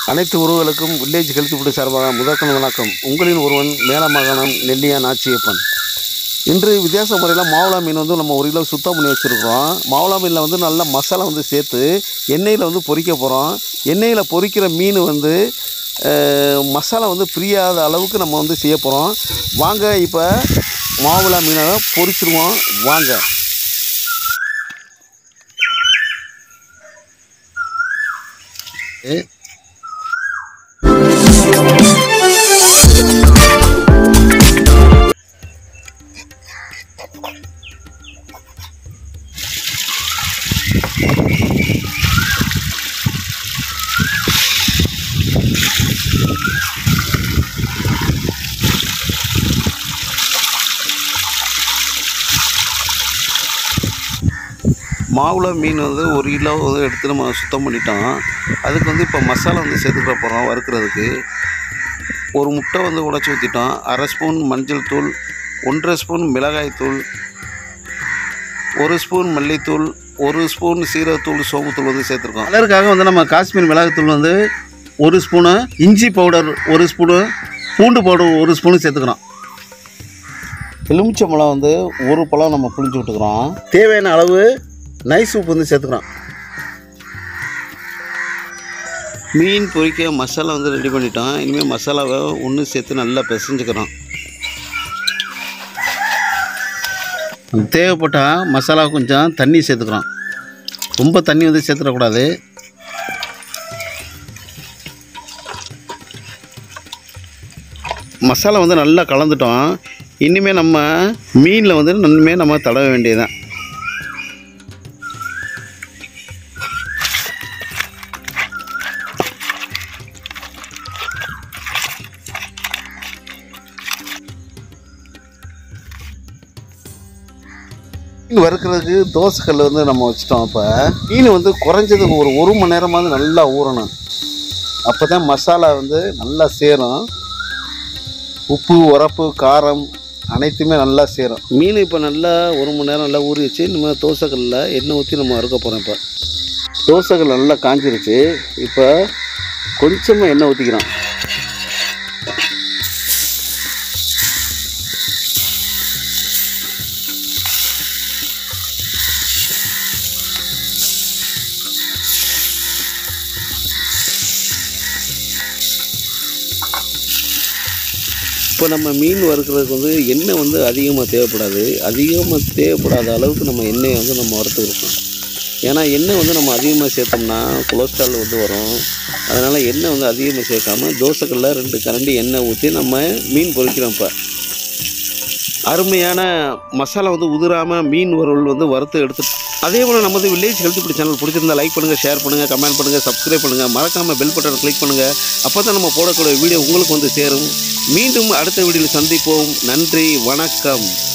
அனைத்து உறவுகளுக்கும் village health food சார்பாக முதற்கண் வணக்கம் உங்களின் ஒருவன் மேலமாகாணம் நெல்லியா நாச்சியப்பன் இன்று வித்தியாச முறையில் மாவுளா மீன் வந்து நம்ம ஒரு கிலோ சுத்தம் பண்ணி வச்சுருக்கிறோம் மாவுளா மீனில் வந்து நல்ல மசாலா வந்து சேர்த்து எண்ணெயில் வந்து பொரிக்க போகிறோம் எண்ணெயில் பொரிக்கிற மீன் வந்து அஹ், மசாலா வந்து பிரியாத அளவுக்கு நம்ம வந்து செய்ய போகிறோம் வாங்க இப்போ மாவுளா மீனை பொரிச்சிருவோம் வாங்க மாவுள மீன் வந்து ஒரு கிலோ வந்து எடுத்து நம்ம சுத்தம் பண்ணிட்டோம் அதுக்கு வந்து இப்போ மசாலா வந்து சேர்த்துக்கிற போகிறோம் வறுக்கிறதுக்கு ஒரு முட்டை வந்து உடைச்சி ஊற்றிட்டோம் அரை ஸ்பூன் மஞ்சள் தூள் ஒன்றரை ஸ்பூன் மிளகாய் தூள் ஒரு ஸ்பூன் மல்லித்தூள் ஒரு ஸ்பூன் சீரகத்தூள் சோம்புத்தூள் வந்து சேர்த்துருக்கோம் கலருக்காக வந்து நம்ம காஷ்மீர் மிளகாய்த்தூள் வந்து ஒரு ஸ்பூனு இஞ்சி பவுடர் ஒரு ஸ்பூனு பூண்டு பவுடர் ஒரு ஸ்பூனு சேர்த்துக்கிறோம் எலுமிச்சம்பழம் வந்து ஒரு பழம் நம்ம புளிஞ்சு விட்டுக்கிறோம் தேவையான அளவு நைஸ் உப்பு வந்து சேர்த்துக்கிறோம் மீன் பொரிக்க மசாலா வந்து ரெடி பண்ணிட்டோம் இனிமேல் மசாலாவை ஒன்று சேர்த்து நல்லா பிசைஞ்சுக்கிறோம் தேவைப்பட்டால் மசாலா கொஞ்சம் தண்ணி சேர்த்துக்கிறோம் ரொம்ப தண்ணி வந்து சேர்த்துடக்கூடாது மசாலா வந்து நல்லா கலந்துட்டோம் இனிமேல் நம்ம மீனில் வந்து நன்மே நம்ம தடவ வேண்டியதுதான் மீன் வறுக்கிறதுக்கு தோசைக்கல் வந்து நம்ம வச்சிட்டோம் இப்போ மீன் வந்து குறைஞ்சது ஒரு ஒரு மணி நேரமாவது நல்லா ஊறணும் அப்போ தான் மசாலா வந்து நல்லா சேரும் உப்பு உரப்பு காரம் அனைத்துமே நல்லா சேரும் மீன் இப்போ நல்லா ஒரு மணி நேரம் நல்லா ஊறி வச்சு நம்ம தோசைக்கல்லில் எண்ணெய் ஊற்றி நம்ம வறுக்க போகிறோம் இப்போ தோசைக்கல் நல்லா காஞ்சிருச்சு இப்போ கொஞ்சமாக எண்ணெய் ஊற்றிக்கிறோம் இப்போ நம்ம மீன் வறுக்கிறதுக்கு வந்து எண்ணெய் வந்து அதிகமாக தேவைப்படாது அதிகமாக தேவைப்படாத அளவுக்கு நம்ம எண்ணெயை வந்து நம்ம வறுத்துருக்கோம் ஏன்னா எண்ணெய் வந்து நம்ம அதிகமாக சேர்த்தோம்னா கொலஸ்ட்ரால் வந்து வரும் அதனால் எண்ணெய் வந்து அதிகமாக சேர்க்காம தோசைக்கல்ல ரெண்டு கரண்டி எண்ணெய் ஊற்றி நம்ம மீன் பொரிக்கிறோம் இப்போ அருமையான மசாலா வந்து உதிராமல் மீன் வறுவல் வந்து வறுத்து எடுத்து அதே போல் நமது வில்லேஜ் ஹெல்த் ஃபுட் சேனல் பிடிச்சிருந்தா லைக் பண்ணுங்கள் ஷேர் பண்ணுங்கள் கமெண்ட் பண்ணுங்கள் சப்ஸ்கிரைப் பண்ணுங்கள் மறக்காமல் பெல் பட்டனை கிளிக் பண்ணுங்கள் அப்போ தான் நம்ம போடக்கூடிய வீடியோ உங்களுக்கு வந்து சேரும் மீண்டும் அடுத்த வீடியோவில் சந்திப்போம் நன்றி வணக்கம்